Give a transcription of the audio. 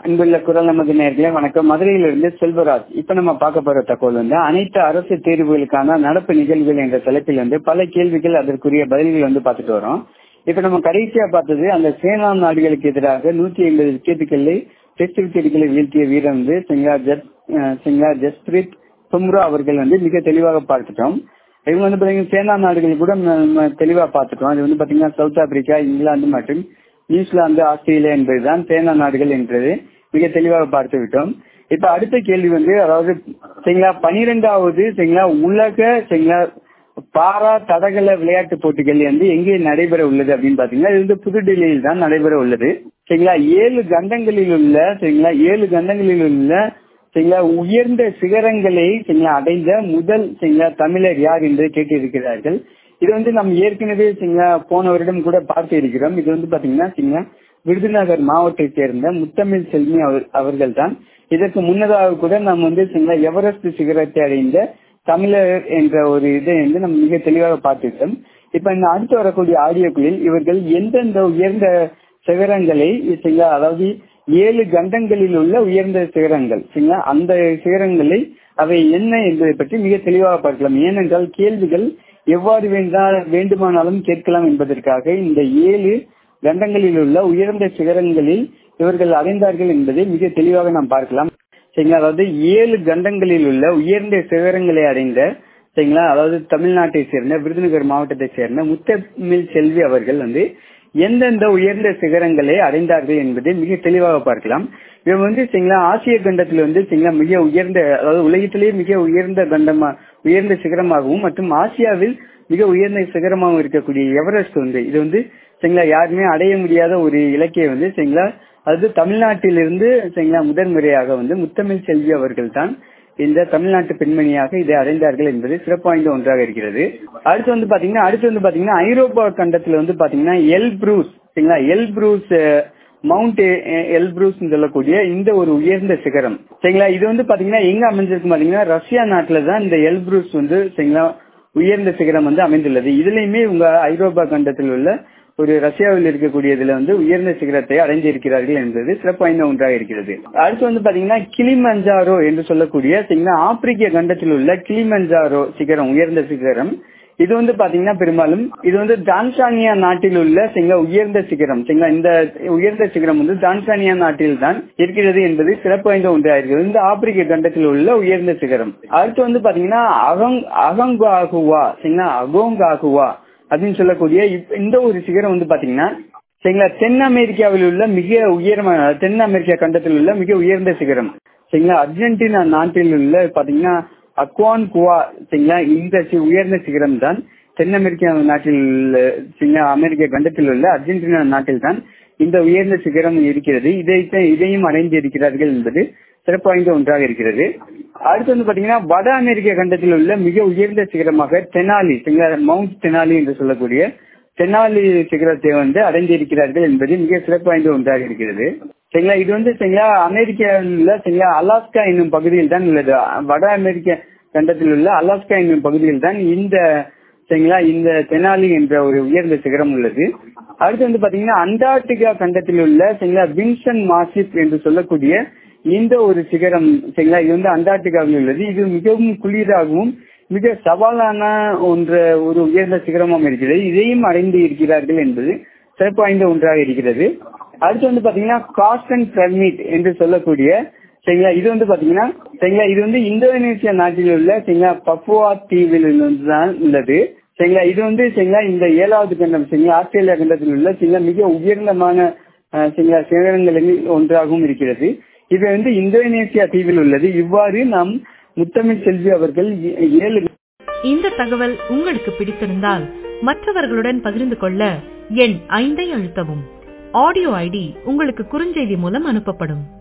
அன்புள்ள குரல் நமது நேர்களே வணக்கம் மதுரையிலிருந்து செல்வராஜ் இப்ப நம்ம பார்க்க போற தகவல் வந்து அனைத்து அரசு தேர்வுகளுக்கான நடப்பு நிகழ்வுகள் என்ற தலைப்பில் வந்து பல கேள்விகள் அதற்குரிய பதில்கள் வந்து பார்த்துட்டு வரோம் இப்ப நம்ம கடைசியா பார்த்தது அந்த சேனா நாடுகளுக்கு எதிராக நூத்தி ஐம்பது விக்கெட்டுகளை டெஸ்ட் விக்கெட்டுகளை வீழ்த்திய வீரர் வந்து சிங்கா ஜஸ் சிங்கா ஜஸ்பிரித் பும்ரா அவர்கள் வந்து மிக தெளிவாக பார்த்துட்டோம் இவங்க வந்து பாத்தீங்கன்னா சேனா நாடுகள் கூட நம்ம தெளிவா பார்த்துட்டோம் அது வந்து பாத்தீங்கன்னா சவுத் ஆப்பிரிக்கா இங்கிலாந்து மற்றும் நியூசிலாந்து ஆஸ்திரேலியா என்பதுதான் சேனா நாடுகள் என்றது மிக தெளிவாக பார்த்து விட்டோம் இப்ப அடுத்த கேள்வி வந்து அதாவது சரிங்களா பனிரெண்டாவது சரிங்களா உலக சரிங்களா பாரா தடகள விளையாட்டு போட்டிகள் வந்து எங்கே நடைபெற உள்ளது அப்படின்னு பாத்தீங்கன்னா இது வந்து புதுடெல்லியில் தான் நடைபெற உள்ளது சரிங்களா ஏழு கண்டங்களில் உள்ள சரிங்களா ஏழு கண்டங்களில் உள்ள சரிங்களா உயர்ந்த சிகரங்களை சரிங்களா அடைந்த முதல் சரிங்களா தமிழர் யார் என்று கேட்டிருக்கிறார்கள் இது வந்து நம்ம ஏற்கனவே சரிங்களா போன வருடம் கூட பார்த்து இருக்கிறோம் இது வந்து பாத்தீங்கன்னா சரிங்களா விருதுநகர் மாவட்டத்தை சேர்ந்த முத்தமிழ் செல்வி அவர்கள் தான் இதற்கு முன்னதாக கூட நாம் வந்து சரிங்களா எவரெஸ்ட் சிகரத்தை அடைந்த தமிழர் என்ற ஒரு இதை வந்து நம்ம மிக தெளிவாக பார்த்துட்டோம் இப்ப இந்த அடுத்து வரக்கூடிய ஆடியோக்களில் இவர்கள் எந்தெந்த உயர்ந்த சிகரங்களை சரிங்களா அதாவது ஏழு கண்டங்களில் உள்ள உயர்ந்த சிகரங்கள் சரிங்களா அந்த சிகரங்களை அவை என்ன என்பதை பற்றி மிக தெளிவாக பார்க்கலாம் ஏனென்றால் கேள்விகள் எவ்வாறு வேண்டால் வேண்டுமானாலும் கேட்கலாம் என்பதற்காக இந்த ஏழு கண்டங்களில் உள்ள உயர்ந்த சிகரங்களில் இவர்கள் அடைந்தார்கள் என்பதை மிக தெளிவாக நாம் பார்க்கலாம் சரிங்களா அதாவது ஏழு கண்டங்களில் உள்ள உயர்ந்த சிகரங்களை அடைந்த சரிங்களா அதாவது தமிழ்நாட்டை சேர்ந்த விருதுநகர் மாவட்டத்தை சேர்ந்த முத்தமிழ் செல்வி அவர்கள் வந்து எந்தெந்த உயர்ந்த சிகரங்களை அடைந்தார்கள் என்பதை மிக தெளிவாக பார்க்கலாம் இவங்க வந்து சரிங்களா ஆசிய கண்டத்தில் வந்து சரிங்களா மிக உயர்ந்த அதாவது உலகத்திலேயே மிக உயர்ந்த கண்டமா உயர்ந்த சிகரமாகவும் மற்றும் ஆசியாவில் மிக உயர்ந்த சிகரமாகவும் இருக்கக்கூடிய எவரெஸ்ட் வந்து இது வந்து சரிங்களா யாருமே அடைய முடியாத ஒரு இலக்கிய வந்து சரிங்களா அது தமிழ்நாட்டிலிருந்து சரிங்களா முதன்முறையாக வந்து முத்தமிழ் செல்வி அவர்கள் தான் இந்த தமிழ்நாட்டு பெண்மணியாக இதை அடைந்தார்கள் என்பது சிறப்பு வாய்ந்த ஒன்றாக இருக்கிறது அடுத்து வந்து பாத்தீங்கன்னா அடுத்து வந்து பாத்தீங்கன்னா ஐரோப்பா கண்டத்துல வந்து பாத்தீங்கன்னா எல் ப்ரூஸ் சரிங்களா Elbrus mount Elbrus சொல்லக்கூடிய இந்த ஒரு உயர்ந்த சிகரம் சரிங்களா இது வந்து பாத்தீங்கன்னா எங்க அமைஞ்சிருக்கு பாத்தீங்கன்னா ரஷ்யா நாட்டுல தான் இந்த எல் ப்ரூஸ் வந்து சரிங்களா உயர்ந்த சிகரம் வந்து அமைந்துள்ளது இதுலயுமே உங்க ஐரோப்பா கண்டத்தில் உள்ள ஒரு ரஷ்யாவில் இருக்கக்கூடியதுல வந்து உயர்ந்த சிகரத்தை அடைந்திருக்கிறார்கள் என்பது சிறப்பு வாய்ந்த ஒன்றாக இருக்கிறது அடுத்து வந்து பாத்தீங்கன்னா கிளிமஞ்சாரோ என்று சொல்லக்கூடிய சரிங்களா ஆப்பிரிக்க கண்டத்தில் உள்ள கிளிமஞ்சாரோ சிகரம் உயர்ந்த சிகரம் இது வந்து பாத்தீங்கன்னா பெரும்பாலும் இது வந்து டான்சானியா நாட்டில் உள்ள சரிங்களா உயர்ந்த சிகரம் சரிங்களா இந்த உயர்ந்த சிகரம் வந்து டான்சானியா நாட்டில் தான் இருக்கிறது என்பது சிறப்பு வாய்ந்த ஒன்றாக இருக்கிறது இந்த ஆப்பிரிக்க கண்டத்தில் உள்ள உயர்ந்த சிகரம் அடுத்து வந்து பாத்தீங்கன்னா அகங் அகங்காகுவா சரிங்களா அகோங்காகுவா அப்படின்னு சொல்லக்கூடிய இந்த ஒரு சிகரம் வந்து பாத்தீங்கன்னா சரிங்களா தென் அமெரிக்காவில் உள்ள மிக உயரமான தென் அமெரிக்கா கண்டத்தில் உள்ள மிக உயர்ந்த சிகரம் சரிங்களா அர்ஜென்டினா நாட்டில் உள்ள பாத்தீங்கன்னா அக்வான் குவா சரிங்களா இந்த உயர்ந்த சிகரம் தான் தென் அமெரிக்கா நாட்டில் சரிங்களா அமெரிக்க கண்டத்தில் உள்ள அர்ஜென்டினா நாட்டில் தான் இந்த உயர்ந்த சிகரம் இருக்கிறது இதை இதையும் அடைந்து இருக்கிறார்கள் என்பது சிறப்பு வாய்ந்த ஒன்றாக இருக்கிறது அடுத்து வந்து பாத்தீங்கன்னா வட அமெரிக்க கண்டத்தில் உள்ள மிக உயர்ந்த சிகரமாக தெனாலி மவுண்ட் தெனாலி என்று சொல்லக்கூடிய தெனாலி சிகரத்தை வந்து அடைந்திருக்கிறார்கள் என்பது மிக சிறப்பு வாய்ந்த ஒன்றாக இருக்கிறது சரிங்களா இது வந்து சரிங்களா அமெரிக்காவில் சரிங்களா அலாஸ்கா என்னும் பகுதியில் தான் உள்ளது வட அமெரிக்க கண்டத்தில் உள்ள அலாஸ்கா என்னும் பகுதியில் தான் இந்த சரிங்களா இந்த தெனாலி என்ற ஒரு உயர்ந்த சிகரம் உள்ளது அடுத்து வந்து பாத்தீங்கன்னா அண்டார்டிகா கண்டத்தில் உள்ள சரிங்களா வின்சன் மாசிப் என்று சொல்லக்கூடிய இந்த ஒரு சிகரம் சரிங்களா இது வந்து அண்டார்டிகாவில் உள்ளது இது மிகவும் குளிராகவும் மிக சவாலான ஒன்ற ஒரு உயர்ந்த சிகரமும் இருக்கிறது இதையும் அடைந்து இருக்கிறார்கள் என்பது சிறப்பு வாய்ந்த ஒன்றாக இருக்கிறது அடுத்து வந்து பாத்தீங்கன்னா காஸ்டன் பிரமிட் என்று சொல்லக்கூடிய சரிங்களா இது வந்து பாத்தீங்கன்னா சரிங்களா இது வந்து இந்தோனேசியா நாட்டில் உள்ள சரிங்களா பப்புவா தீவில் தான் உள்ளது சரிங்களா இது வந்து சரிங்களா இந்த ஏழாவது கண்டம் சரிங்களா ஆஸ்திரேலியா கண்டத்தில் உள்ள சரிங்களா மிக உயர்ந்தமான சரிங்களா சிகரங்களில் ஒன்றாகவும் இருக்கிறது இது வந்து இந்தோனேசியா தீவில் உள்ளது இவ்வாறு நாம் முத்தமிழ் செல்வி அவர்கள் ஏழு இந்த தகவல் உங்களுக்கு பிடித்திருந்தால் மற்றவர்களுடன் பகிர்ந்து கொள்ள எண் ஐந்தை அழுத்தவும் ஆடியோ ஐடி உங்களுக்கு குறுஞ்செய்தி மூலம் அனுப்பப்படும்